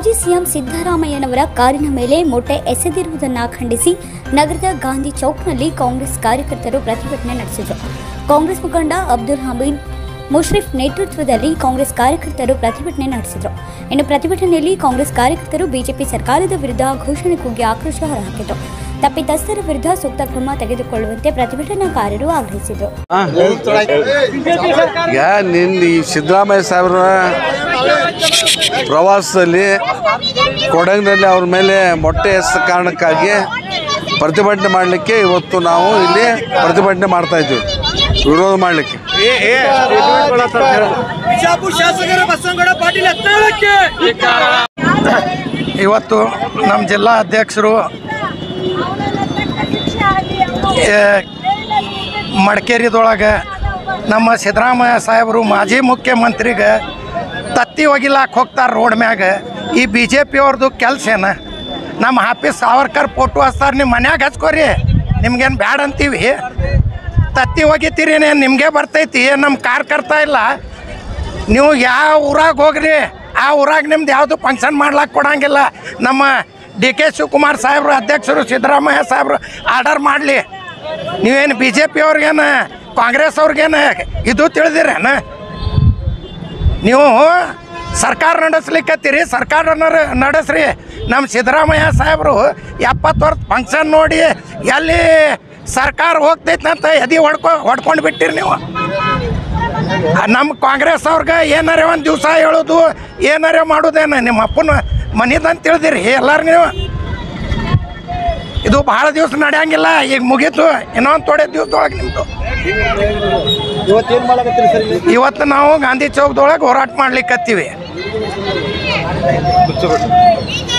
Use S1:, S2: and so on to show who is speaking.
S1: ಮಾಜಿ ಸಿಎಂ ಸಿದ್ದರಾಮಯ್ಯನವರ ಕಾರಿನ ಮೇಲೆ ಮೊಟ್ಟೆ ಎಸೆದಿರುವುದನ್ನು ಖಂಡಿಸಿ ನಗರದ ಗಾಂಧಿ ಚೌಕ್ನಲ್ಲಿ ಕಾಂಗ್ರೆಸ್ ಕಾರ್ಯಕರ್ತರು ಪ್ರತಿಭಟನೆ ನಡೆಸಿದರು ಕಾಂಗ್ರೆಸ್ ಮುಖಂಡ ಅಬ್ದುಲ್ ಹಮೀದ್ ಮುಷ್ರಿಫ್ ನೇತೃತ್ವದಲ್ಲಿ ಕಾಂಗ್ರೆಸ್ ಕಾರ್ಯಕರ್ತರು ಪ್ರತಿಭಟನೆ ನಡೆಸಿದರು ಇನ್ನು ಪ್ರತಿಭಟನೆಯಲ್ಲಿ ಕಾಂಗ್ರೆಸ್ ಕಾರ್ಯಕರ್ತರು ಬಿಜೆಪಿ ಸರ್ಕಾರದ ವಿರುದ್ಧ ಘೋಷಣೆ ಕೂಗಿ ಆಕ್ರೋಶ ಹೊರಹಾಕಿದರು ತಪ್ಪಿತಸ್ಥರ ವಿರುದ್ಧ ಸೂಕ್ತ ಕ್ರಮ ತೆಗೆದುಕೊಳ್ಳುವಂತೆ ಪ್ರತಿಭಟನಾಕಾರರು ಆಗ್ರಹಿಸಿದರು
S2: ಈಗ ನಿನ್ನ ಈ ಸಿದ್ದರಾಮಯ್ಯ ಸಾಹೇಬ್ರ ಪ್ರವಾಸದಲ್ಲಿ ಕೊಡಗಿನಲ್ಲಿ ಅವ್ರ ಮೇಲೆ ಮೊಟ್ಟೆ ಎಸ್ ಕಾರಣಕ್ಕಾಗಿ ಪ್ರತಿಭಟನೆ ಮಾಡಲಿಕ್ಕೆ ಇವತ್ತು ನಾವು ಇಲ್ಲಿ ಪ್ರತಿಭಟನೆ ಮಾಡ್ತಾ ಇದ್ದೀವಿ ವಿರೋಧ ಮಾಡಲಿಕ್ಕೆ
S3: ಬಿಜಾಪುರ ಶಾಸಕರ ಬಸವನಗೌಡ ಪಾಟೀಲ್ ಹತ್ತಾಳಕ್ಕೆ
S4: ಇವತ್ತು ನಮ್ಮ ಜಿಲ್ಲಾ ಅಧ್ಯಕ್ಷರು ಏ, ಮಡಿಕೇರಿದೊಳಗೆ ನಮ್ಮ ಸಿದ್ದರಾಮಯ್ಯ ಸಾಹೇಬರು ಮಾಜಿ ಮುಖ್ಯಮಂತ್ರಿಗೆ ತತ್ತಿ ಒಗಿಲಾಕ ಹೋಗ್ತಾರೆ ರೋಡ್ ಮ್ಯಾಗ ಈ ಬಿ ಜೆ ಪಿಯವ್ರದ್ದು ಕೆಲಸ ಏನ ನಮ್ಮ ಆಫೀಸ್ ಸಾವರ್ಕರ್ ಫೋಟೋ ಹಚ್ತಾರೆ ನಿಮ್ಮ ಮನ್ಯಾಗ ಹಚ್ಕೋರಿ ನಿಮ್ಗೇನು ಬ್ಯಾಡ ಅಂತೀವಿ ತತ್ತಿ ಒಗಿತೀರಿ ನಿಮಗೆ ಬರ್ತೈತಿ ನಮ್ಮ ಕಾರ್ಕರ್ತ ಇಲ್ಲ ನೀವು ಯಾವ ಊರಾಗ ಹೋಗ್ರಿ ಆ ಊರಾಗ ನಿಮ್ದು ಯಾವುದು ಫಂಕ್ಷನ್ ಮಾಡ್ಲಾಕ್ ಕೊಡಂಗಿಲ್ಲ ನಮ್ಮ ಡಿ ಕೆ ಶಿವಕುಮಾರ್ ಸಾಹೇಬರು ಅಧ್ಯಕ್ಷರು ಸಿದ್ದರಾಮಯ್ಯ ಸಾಹೇಬರು ಆರ್ಡರ್ ಮಾಡಲಿ ನೀವೇನು ಬಿ ಜೆ ಪಿ ಅವ್ರಿಗೇನು ಕಾಂಗ್ರೆಸ್ ಅವ್ರಿಗೇನು ಇದು ತಿಳಿದಿರೇನು ನೀವು ಸರ್ಕಾರ ನಡೆಸ್ಲಿಕ್ಕತ್ತೀರಿ ಸರ್ಕಾರ ನಡ- ನಡೆಸ್ರಿ ನಮ್ಮ ಸಿದ್ದರಾಮಯ್ಯ ಸಾಹೇಬರು ಎಪ್ಪತ್ತು ವರ್ಷ ಫಂಕ್ಷನ್ ನೋಡಿ ಎಲ್ಲಿ ಸರ್ಕಾರ ಹೋಗ್ತೈತಂತ ಎದಿ ಹೊಡ್ಕೊ ಹೊಡ್ಕೊಂಡು ಬಿಟ್ಟಿರಿ ನೀವು ನಮ್ಮ ಕಾಂಗ್ರೆಸ್ ಅವ್ರಿಗೆ ಏನಾರ ಒಂದು ದಿವಸ ಹೇಳೋದು ಏನಾರ ಮಾಡೋದೇನ ನಿಮ್ಮ ಅಪ್ಪನ ಮನಿದಂತ ತಿಳಿದಿರಿ ಎಲ್ಲಾರು ನೀವು ಇದು ಭಾಳ ದಿವಸ ನಡೆಯಂಗಿಲ್ಲ ಈಗ ಮುಗೀತು ಇನ್ನೊಂದು ಥೋಡೆ ದಿವಸದೊಳಗೆ ನಿಮ್ಮದು
S3: ಇವತ್ತೇನ್ ಮಾಡಕತ್ತೀರಿ ಸರ್ ಇಲ್ಲಿ?
S4: ಇವತ್ತು ನಾವು ಗಾಂಧಿ ಚೌಕದೊಳಗೆ ಹೋರಾಟ ಮಾಡ್ಲಿಕ್ಕತ್ತೀವಿ